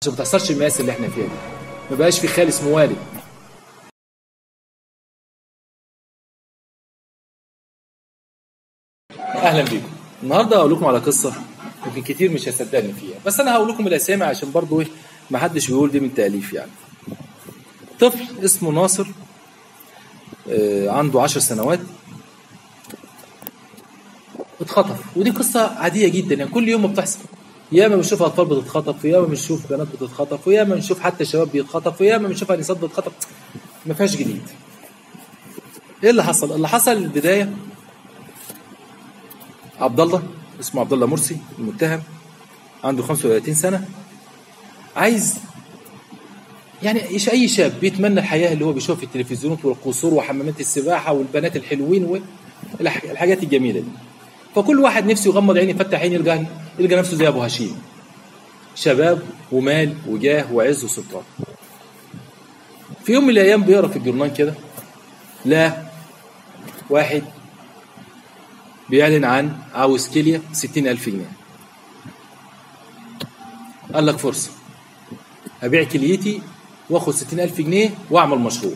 عشان ما تحصلش المقاس اللي احنا فيها دي ما بقاش في خال اسمه والد اهلا بيكم النهارده هقول لكم على قصه يمكن كتير مش هيصدقني فيها بس انا هقول لكم الاسامي عشان برضو ايه ما حدش بيقول دي من تاليف يعني طفل اسمه ناصر آه، عنده عشر سنوات اتخطف ودي قصة عادية جدا يعني كل يوم بتحصل ياما بنشوف أطفال بتتخطف وياما بنشوف بنات بتتخطف وياما بنشوف حتى شباب بيتخطف وياما بنشوف أنسات بتتخطف ما فيهاش جديد ايه اللي حصل؟ اللي حصل البداية عبد الله اسمه عبد الله مرسي المتهم عنده 35 سنة عايز يعني ايش اي شاب بيتمنى الحياه اللي هو بيشوفها في التلفزيونات والقصور وحمامات السباحه والبنات الحلوين والحاجات الجميله دي فكل واحد نفسه يغمض عينه يفتح عينه يلقى يلقى نفسه زي ابو هشيم شباب ومال وجاه وعز وسلطان في يوم من الايام بيقرا في الجورنال كده لا واحد بيعلن عن عاوز كليه 60000 جنيه قال لك فرصه ابيع كليتي واخد 60000 جنيه واعمل مشروع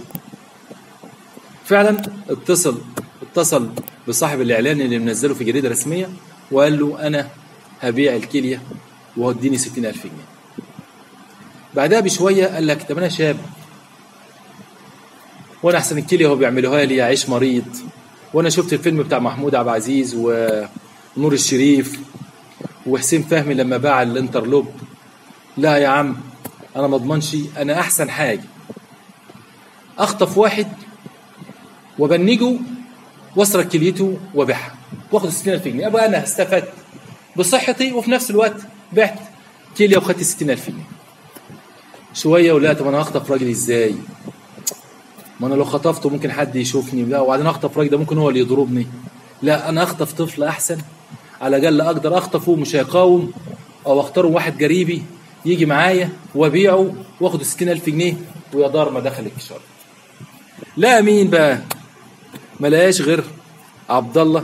فعلا اتصل اتصل بصاحب الاعلان اللي منزله في جريده رسميه وقال له انا هبيع الكليه واديني 60000 جنيه بعدها بشويه قال لك طب انا شاب وانا احسن الكليه هو بيعملوها لي اعيش مريض وانا شفت الفيلم بتاع محمود عبد العزيز ونور الشريف وحسين فهمي لما باع الانترلوب لا يا عم انا ما اضمنش انا احسن حاجه اخطف واحد وبنجه واسرق كليته وابيعها واخد 60000 جنيه ابقى انا استفدت بصحتي وفي نفس الوقت بعت كليه وخدت 60000 جنيه شويه ولا طب انا هخطف راجل ازاي ما انا لو خطفته ممكن حد يشوفني لا وبعدين اخطف راجل ده ممكن هو اللي يضربني لا انا اخطف طفل احسن على الاقل اقدر اخطفه مش هيقاوم او اختار واحد قريبي يجي معايا وابيعه واخد 60000 جنيه ويا دار ما دخلك شر لا مين بقى ما لقاش غير عبد الله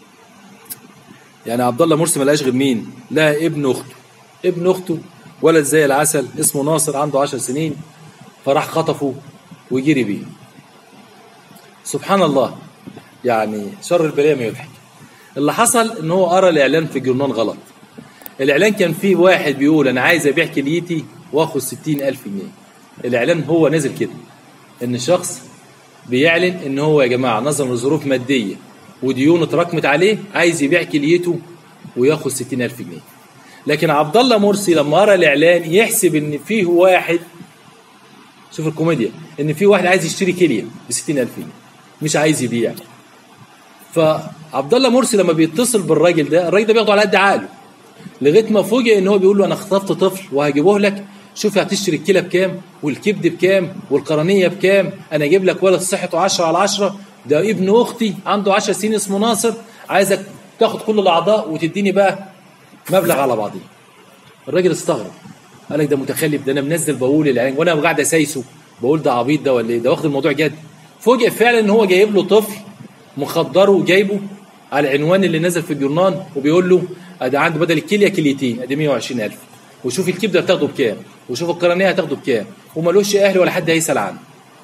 يعني عبد الله مرسي ما لقاش غير مين لا ابن اخته ابن اخته ولد زي العسل اسمه ناصر عنده 10 سنين فراح خطفه وجري بيه سبحان الله يعني شر البلايا ما يضحك اللي حصل ان هو قرا الاعلان في الجورنال غلط الاعلان كان فيه واحد بيقول انا عايز ابيع كليتي واخد ستين الف جنيه الاعلان هو نازل كده ان شخص بيعلن ان هو يا جماعه نظرا لظروف ماديه وديون اتراكمت عليه عايز يبيع كليته وياخد ستين الف جنيه لكن عبد الله مرسي لما قرا الاعلان يحسب ان فيه واحد شوف الكوميديا ان في واحد عايز يشتري كليه ب 60000 جنيه مش عايز يبيع فعبد الله مرسي لما بيتصل بالراجل ده الراجل ده بياخده على قد عقله لغايه ما فوجئ ان هو بيقول له انا خطفت طفل وهجيبه لك شوف هتشتري الكلى بكام والكبد بكام والقرنيه بكام انا اجيب لك ولد صحته 10 على 10 ده ابن اختي عنده 10 سنين اسمه ناصر عايزك تاخد كل الاعضاء وتديني بقى مبلغ على بعضيه الراجل استغرب قال لك ده متخلف ده انا منزل بقول العين وانا قاعد اسايسه بقول ده عبيط ده ولا ايه ده واخد الموضوع جد فوجئ فعلا ان هو جايب له طفل مخدره وجايبه على العنوان اللي نزل في الجورنال وبيقول له ده عنده بدل الكليه كليتين ادي 120000 وشوف الكبده هتاخده بكام وشوف القرنيه هتاخده بكام ومالوش اهل ولا حد هيسال عنه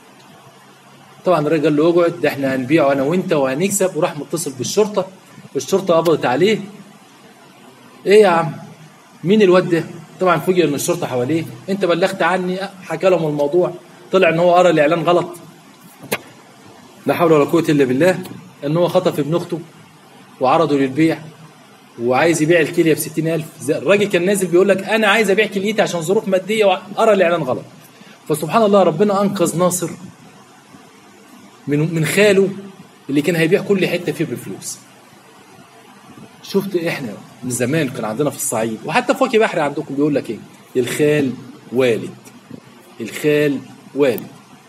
طبعا الراجل قال له اقعد ده احنا هنبيعه انا وانت وهنكسب وراح متصل بالشرطه الشرطه قبضت عليه ايه يا عم مين الواد ده طبعا فوجئ ان الشرطه حواليه انت بلغت عني حكى لهم الموضوع طلع ان هو قرا الاعلان غلط لا حول ولا قوه الا بالله ان هو خطف ابن اخته وعرضه للبيع وعايز يبيع الكليه ب 60000 الراجل كان نازل بيقول لك انا عايز ابيع كليتي عشان ظروف ماديه وقرا الاعلان غلط فسبحان الله ربنا انقذ ناصر من من خاله اللي كان هيبيع كل حته فيه بفلوس شفت احنا من زمان كان عندنا في الصعيد وحتى في وجه بحري عندكم بيقول لك ايه الخال والد الخال والد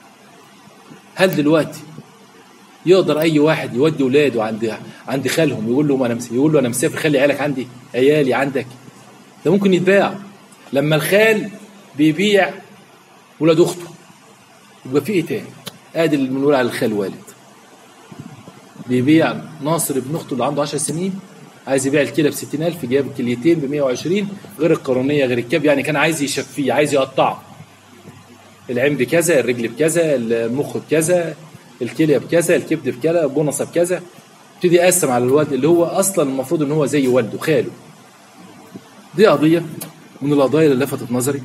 هل دلوقتي يقدر اي واحد يودي ولاده عند عند خالهم يقول له انا يقول له انا مسافر خلي عيالك عندي عيالي عندك ده ممكن يتباع لما الخال بيبيع ولاد اخته يبقى في ايه تاني ادي اللي بنقول على الخال والد بيبيع ناصر ابن اخته اللي عنده 10 سنين عايز يبيع الكلى ب 60000 جاب الكليتين ب 120 غير القرنيه غير الكبد يعني كان عايز يشفيه عايز يقطعه العين بكذا الرجل بكذا المخ بكذا الكليه بكذا الكبد بكذا البونصه بكذا ابتدي يقسم على الوالد اللي هو اصلا المفروض ان هو زي والده خاله دي قضيه من القضايا اللي لفتت نظري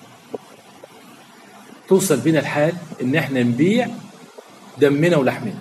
توصل بينا الحال ان احنا نبيع دمنا ولحمنا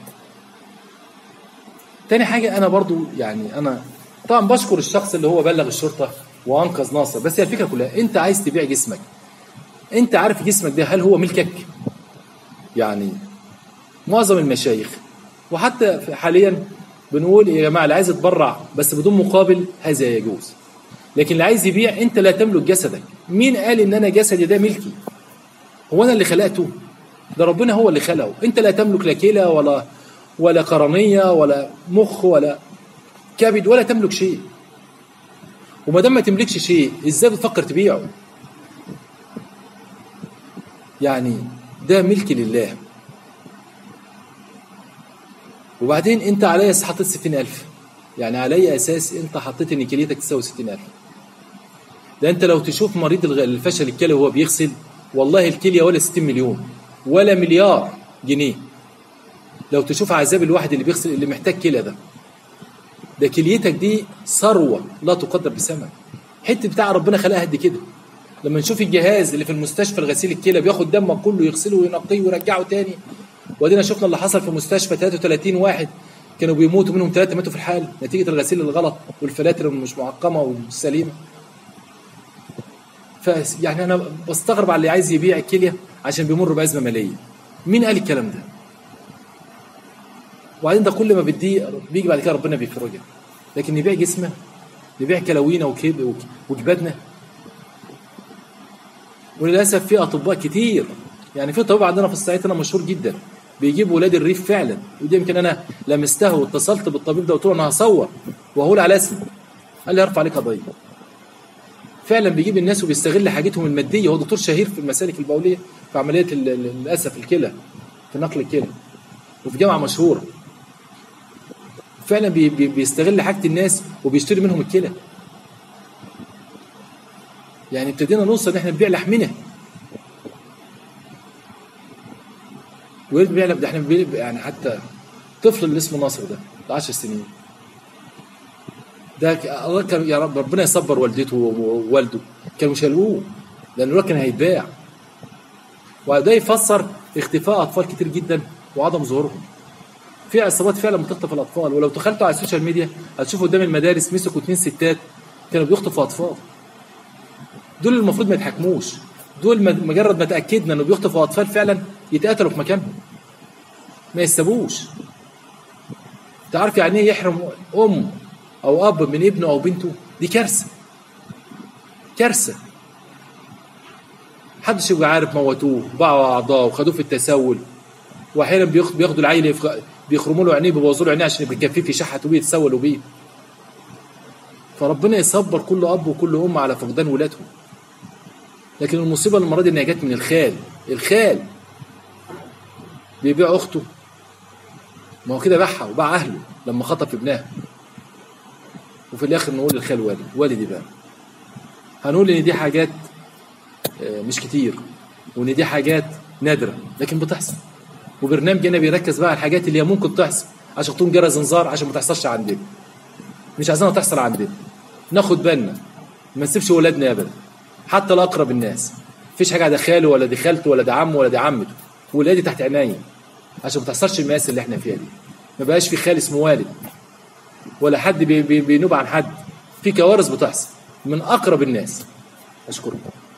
تاني حاجة أنا برضو يعني أنا طبعا بشكر الشخص اللي هو بلغ الشرطة وأنقذ ناصر بس هي الفكرة كلها أنت عايز تبيع جسمك أنت عارف جسمك ده هل هو ملكك؟ يعني معظم المشايخ وحتى حاليا بنقول يا جماعة اللي عايز يتبرع بس بدون مقابل هذا يجوز لكن اللي عايز يبيع أنت لا تملك جسدك مين قال إن أنا جسدي ده ملكي؟ هو أنا اللي خلقته؟ ده ربنا هو اللي خلقه أنت لا تملك لا كلى ولا ولا قرنية ولا مخ ولا كبد ولا تملك شيء وما دام ما تملكش شيء ازاي بتفكر تبيعه يعني ده ملك لله وبعدين انت عليا حطيت 60000 يعني علي اساس انت حطيت ان كليتك تساوي 60000 ده انت لو تشوف مريض الفشل الكلى وهو بيغسل والله الكليه ولا 60 مليون ولا مليار جنيه لو تشوف عذاب الواحد اللي بيغسل اللي محتاج كلى ده ده كليتك دي ثروه لا تقدر بثمن حته بتاع ربنا خلقها قد كده لما نشوف الجهاز اللي في المستشفى الغسيل الكلى بياخد دمك كله يغسله وينقيه ويرجعه تاني وادينا شفنا اللي حصل في مستشفى 33 واحد كانوا بيموتوا منهم ثلاثه ماتوا في الحال نتيجه الغسيل الغلط والفلاتر المش معقمه والسليمه ف يعني انا بستغرب على اللي عايز يبيع الكليه عشان بيمر بازمه ماليه مين قال الكلام ده وبعدين ده كل ما بدي بيجي بعد كده ربنا بيفرجها لكن نبيع جسمه نبيع كلاوينا وكب وجبادنا وللاسف في اطباء كتير يعني في طبيب عندنا في الصعيد هنا مشهور جدا بيجيب ولاد الريف فعلا ودي يمكن انا لمستها واتصلت بالطبيب ده وقلت له انا هصور وهقول على اسمي قال لي هرفع عليك قضيه فعلا بيجيب الناس وبيستغل حاجتهم الماديه هو دكتور شهير في المسالك البوليه في عمليه للاسف الكلى في نقل الكلى وفي جامعه مشهوره فعلا بي بي بيستغل حاجه الناس وبيشتري منهم الكلى يعني ابتدينا نوصل ان احنا نبيع لحمنا ويبيع ده احنا بنبيع يعني حتى طفل اللي اسمه ناصر ده 10 سنين ده الله كان يا رب ربنا يصبر والدته ووالده كانوا شالوه لان الولد كان هيتباع وده يفسر اختفاء اطفال كتير جدا وعدم ظهورهم في عصابات فعلا بتخطف الاطفال ولو دخلتوا على السوشيال ميديا هتشوفوا قدام المدارس مسكوا اثنين ستات كانوا بيخطفوا اطفال دول المفروض ما يتحكموش دول مجرد ما تاكدنا انه بيخطفوا اطفال فعلا يتقتلوا في مكانهم ما يسابوش تعرف يعني ايه يحرم ام او اب من ابنه او بنته دي كارثه كارثه محدش يبقى عارف موتوه باعوا اعضاء وخدوه في التسول واحيانا بياخدوا العيل بيخرموا له عينيه بيبوظوا له عينيه عشان بيكفيه يشحتوا بيه يتسولوا بيه فربنا يصبر كل اب وكل ام على فقدان ولادهم لكن المصيبه المره دي انها جت من الخال الخال بيبيع اخته ما هو كده باعها وباع اهله لما خطف ابنها وفي الاخر نقول الخال والد والدي بقى هنقول ان دي حاجات مش كتير وان دي حاجات نادره لكن بتحصل وبرنامجنا بيركز بقى على الحاجات اللي هي ممكن تحصل عشان تكون جرس انذار عشان ما تحصلش عندنا مش عايزينها تحصل عندنا ناخد بالنا ما نسيبش ولادنا ابدا حتى لاقرب الناس مفيش حاجه ده خاله ولا دي خالته ولا ده عمه ولا دي عمته ولادي تحت عينيا عشان ما تحصلش المآسي اللي احنا فيها دي ما بقاش في خال اسمه والد ولا حد بي بي بينوب عن حد في كوارث بتحصل من اقرب الناس اشكركم